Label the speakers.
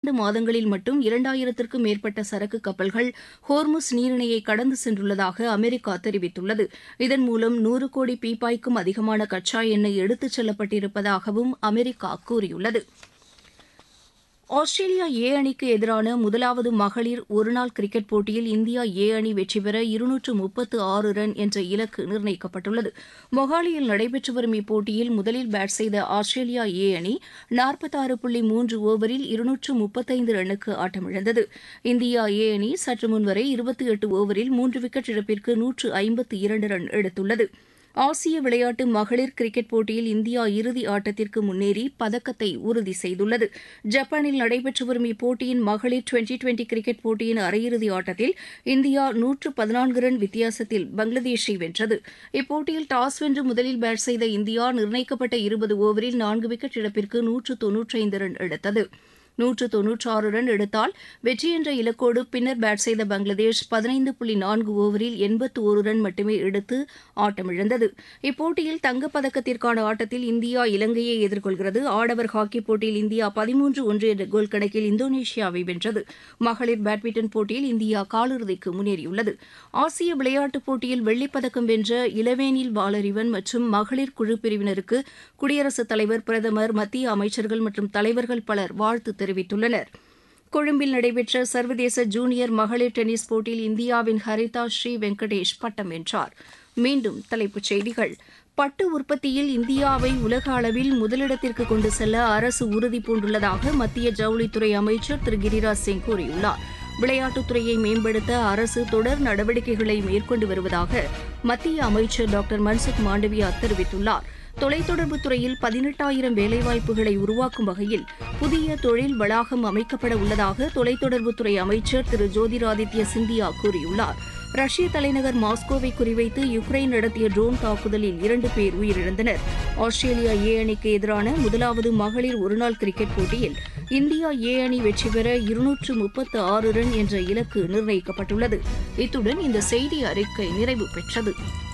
Speaker 1: இரண்டு மாதங்களில் மட்டும் இரண்டாயிரத்திற்கும் மேற்பட்ட சரக்கு கப்பல்கள் ஹோர்முஸ் நீரிணையை கடந்து சென்றுள்ளதாக அமெரிக்கா தெரிவித்துள்ளது இதன் மூலம் நூறு கோடி பீப்பாய்க்கும் அதிகமான கச்சா எண்ணெய் எடுத்துச் செல்லப்பட்டிருப்பதாகவும் அமெரிக்கா கூறியுள்ளது ஆஸ்திரேலியா ஏ அணிக்கு எதிரான முதலாவது மகளிர் ஒருநாள் கிரிக்கெட் போட்டியில் இந்தியா ஏ அணி வெற்றி பெற இருநூற்று முப்பத்து ஆறு ரன் என்ற இலக்கு நிர்ணயிக்கப்பட்டுள்ளது மொஹாலியில் நடைபெற்று வரும் இப்போட்டியில் முதலில் பேட் செய்த ஆஸ்திரேலியா ஏ அணி நாற்பத்தாறு புள்ளி மூன்று ஓவரில் இருநூற்று முப்பத்தைந்து ரன்னுக்கு ஆட்டமிழந்தது இந்தியா ஏ அணி சற்று முன்வரை இருபத்தி எட்டு ஓவரில் மூன்று விக்கெட் இழப்பிற்கு நூற்று ஐம்பத்து இரண்டு ரன் எடுத்துள்ளது ஆசிய விளையாட்டு மகளிர் கிரிக்கெட் போட்டியில் இந்தியா இறுதி ஆட்டத்திற்கு முன்னேறி பதக்கத்தை உறுதி செய்துள்ளது ஜப்பானில் நடைபெற்று வரும் இப்போட்டியின் மகளிர் டுவெண்டி டுவெண்டி கிரிக்கெட் போட்டியின் அரையிறுதி ஆட்டத்தில் இந்தியா நூற்று பதினான்கு ரன் வித்தியாசத்தில் பங்களாதேஷை வென்றது இப்போட்டியில் டாஸ் வென்று முதலில் பேட் செய்த இந்தியா நிர்ணயிக்கப்பட்ட இருபது ஓவரில் நான்கு விக்கெட் இழப்பிற்கு நூற்று தொன்னூற்றைந்து ரன் எடுத்தது நூற்று தொன்னூற்றாறு ரன் எடுத்தால் வெற்றி என்ற இலக்கோடு பின்னர் பேட் செய்த பங்களாதேஷ் பதினைந்து புள்ளி நான்கு ஓவரில் எண்பத்து ஒரு ரன் மட்டுமே எடுத்து ஆட்டமிழந்தது இப்போட்டியில் தங்கப்பதக்கத்திற்கான ஆட்டத்தில் இந்தியா இலங்கையை எதிர்கொள்கிறது ஆடவர் ஹாக்கி போட்டியில் இந்தியா பதிமூன்று ஒன்று என்ற கோல் கணக்கில் இந்தோனேஷியாவை வென்றது மகளிர் பேட்மிண்டன் போட்டியில் இந்தியா காலிறுதிக்கு முன்னேறியுள்ளது ஆசிய விளையாட்டுப் போட்டியில் வெள்ளிப்பதக்கம் வென்ற இளவேனில் வாலறிவன் மற்றும் மகளிர் குழு பிரிவினருக்கு குடியரசுத் தலைவர் பிரதமர் மத்திய அமைச்சர்கள் மற்றும் தலைவர்கள் பலர் வாழ்த்து தெரிவித்துள்ளனர் கொழும்பில் நடைபெற்ற சர்வதேச ஜூனியர் மகளிர் டென்னிஸ் போட்டியில் இந்தியாவின் ஹரிதா ஸ்ரீ வெங்கடேஷ் பட்டம் வென்றார் மீண்டும் தலைப்புச் செய்திகள் பட்டு உற்பத்தியில் இந்தியாவை உலக அளவில் முதலிடத்திற்கு கொண்டு செல்ல அரசு உறுதி பூண்டுள்ளதாக மத்திய ஜவுளித்துறை அமைச்சர் திரு கிரிராஜ் சிங் கூறியுள்ளார் விளையாட்டுத்துறையை மேம்படுத்த அரசு தொடர் நடவடிக்கைகளை மேற்கொண்டு வருவதாக மத்திய அமைச்சர் டாக்டர் மன்சுக் மாண்டவியா தெரிவித்துள்ளார் தொலைத்தொடர்புத் துறையில் பதினெட்டாயிரம் வேலைவாய்ப்புகளை உருவாக்கும் வகையில் புதிய தொழில் வளாகம் அமைக்கப்பட உள்ளதாக தொலைத்தொடர்புத்துறை அமைச்சர் திரு ஜோதிராதித்ய சிந்தியா கூறியுள்ளார் ரஷ்ய தலைநகர் மாஸ்கோவை குறிவைத்து யுக்ரைன் நடத்திய ட்ரோன் தாக்குதலில் இரண்டு பேர் உயிரிழந்தனர் ஆஸ்திரேலியா ஏ அணிக்கு எதிரான முதலாவது மகளிர் ஒருநாள் கிரிக்கெட் போட்டியில் இந்தியா ஏ அணி வெற்றி பெற இருநூற்று முப்பத்து ஆறு ரன் என்ற இலக்கு நிர்ணயிக்கப்பட்டுள்ளது இத்துடன் இந்த செய்தி அறிக்கை நிறைவு பெற்றது